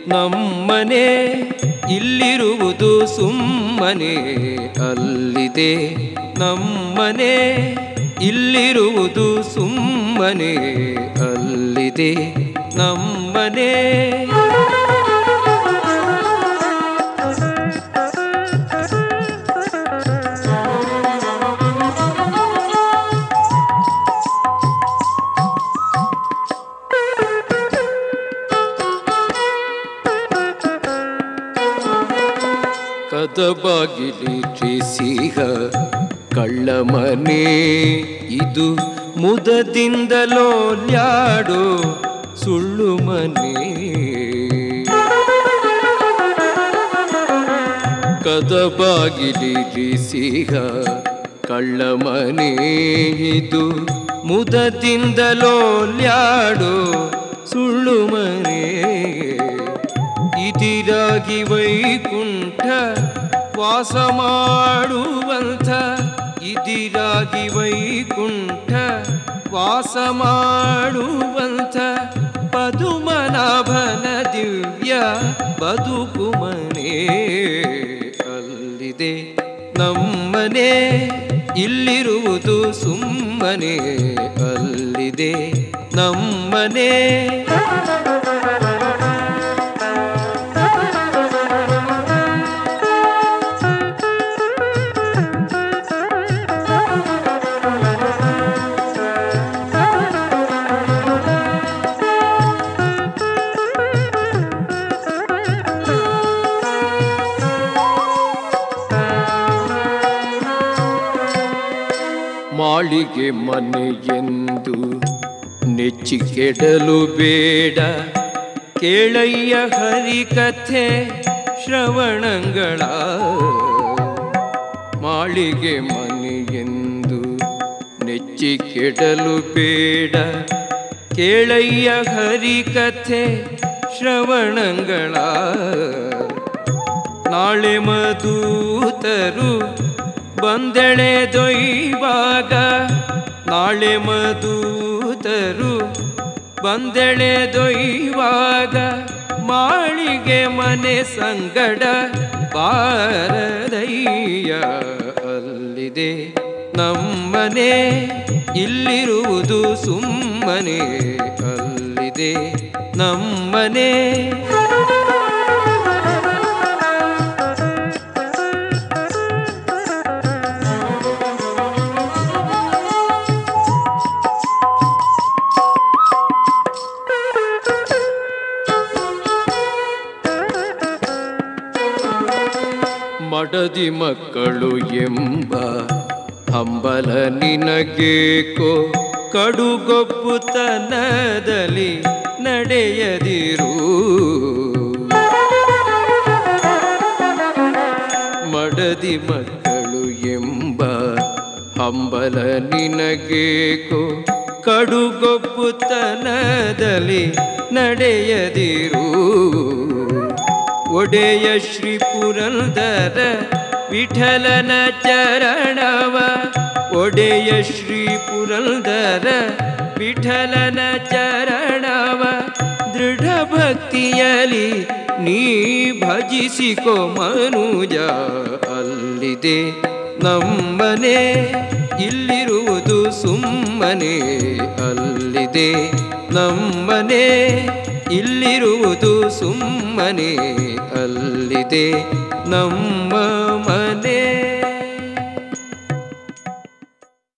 ನಮ್ಮನೆ ಇಲ್ಲಿರುವುದು ಸುಮ್ಮನೆ ಅಲ್ಲಿದೆ ನಮ್ಮನೆ ಇಲ್ಲಿರುವುದು ಸುಮ್ಮನೆ ಅಲ್ಲಿದೆ ನಮ್ಮನೆ ಕದಬಾಗಿಲಿ ಸಿಂಹ ಕಳ್ಳ ಮನೆ ಇದು ಮುದದಿಂದಲೋಲ್ಯಾಡೋ ಸುಳ್ಳು ಮನೆ ಕದಬಾಗಿಲಿ ಸಿಂಹ ಕಳ್ಳ ಮನೆ ಇದು ಮುದದಿಂದಲೋಲ್ಯಾಡೋ ಸುಳ್ಳು ಮನೆ ಇದಿರಾಗಿ ವೈಕುಂಠ ವಾಸ ಮಾಡುವಂಥ ಇದಿರಾಗಿ ವೈಕುಂಠ ವಾಸ ಮಾಡುವಂಥ ಪದುಮನಾಭನ ದಿವ್ಯ ಬದುಕು ಮನೆ ಅಲ್ಲಿದೆ ನಮ್ಮನೆ ಇಲ್ಲಿರುವುದು ಸುಮ್ಮನೆ ಅಲ್ಲಿದೆ ನಮ್ಮನೆ ಮಾಳಿಗೆ ಮನೆಯೆಂದು ನೆಚ್ಚಿ ಕೆಡಲು ಬೇಡ ಕೇಳಯ್ಯ ಹರಿಕಥೆ ಶ್ರವಣಗಳ ಮಾಳಿಗೆ ಮನೆಯೆಂದು ನೆಚ್ಚಿ ಕೆಡಲು ಬೇಡ ಕೇಳಯ್ಯ ಹರಿಕಥೆ ಶ್ರವಣಗಳ ನಾಳೆ ಮಧೂತರು ಬಂದೆಳೆ ದೊಯ್ವಾಗ ನಾಳೆ ಮಧೂತರು ಬಂದೆಳೆ ದೊಯ್ವಾಗ ಮಾಳಿಗೆ ಮನೆ ಸಂಗಡ ಬಾರದಯ್ಯ ಅಲ್ಲಿದೆ ನಮ್ಮನೆ ಇಲ್ಲಿರುವುದು ಸುಮ್ಮನೆ ಅಲ್ಲಿದೆ ನಮ್ಮನೆ ಮಡದಿ ಮಕ್ಕಳು ಎಂಬ ಹಂಬಲ ನಿನಗೇಕೋ ಕಡುಗೊಬ್ಬುತನದಲ್ಲಿ ನಡೆಯದಿರು ಮಡದಿ ಮಕ್ಕಳು ಎಂಬ ಹಂಬಲ ನಿನಗೇಕೋ ಕಡುಗೊಬ್ಬುತನದಲ್ಲಿ ನಡೆಯದಿರು ಒಡೆಯ ಶ್ರೀ ಪುರಂದರ ವಿಠಲನ ಚರಣವ ಒಡೆಯ ಶ್ರೀ ಪುರಂದರ ವಿಠಲನ ಚರಣವ ದೃಢ ಭಕ್ತಿಯಲಿ ನೀ ಭಜಿಸಿಕೊ ಮನುಜ ಅಲ್ಲಿದೆ ನಮ್ಮನೆ ಇಲ್ಲಿರುವುದು ಸುಮ್ಮನೆ ಅಲ್ಲಿದೆ ನಮ್ಮನೆ ಇಲ್ಲಿರುವುದು ಸುಮ್ಮನೆ ಅಲ್ಲಿದೆ ನಮ್ಮ